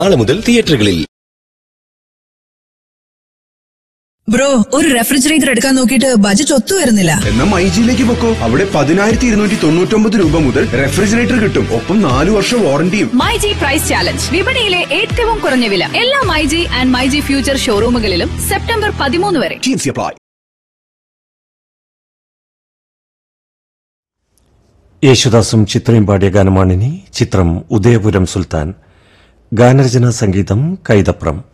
നാളെ മുതൽ തിയേറ്ററുകളിൽ ബ്രോ ഒരു റെഫ്രിജറേറ്റർ എടുക്കാൻ നോക്കിയിട്ട് ബജറ്റ് ഒത്തു വരുന്നില്ല എന്നാ മൈജിയിലേക്ക് പൊക്കോ അവിടെ പതിനായിരത്തി ഇരുന്നൂറ്റി തൊണ്ണൂറ്റൊമ്പത് രൂപ മുതൽ റെഫ്രിജറേറ്റർ കിട്ടും ഒപ്പം നാലു വർഷം വാറണ്ടിയും മൈജി പ്രൈസ് ചാലഞ്ച് വിപണിയിലെ ഏറ്റവും കുറഞ്ഞ വില എല്ലാ മൈജി ആൻഡ് മൈജി ഫ്യൂച്ചർ ഷോറൂമുകളിലും സെപ്റ്റംബർ പതിമൂന്ന് വരെ അപ്ലൈ യേശുദാസും ചിത്രയും പാടിയ ഗാനമാണിനി ചിത്രം ഉദയപുരം സുൽത്താൻ ഗാനരചന സംഗീതം കൈതപ്രം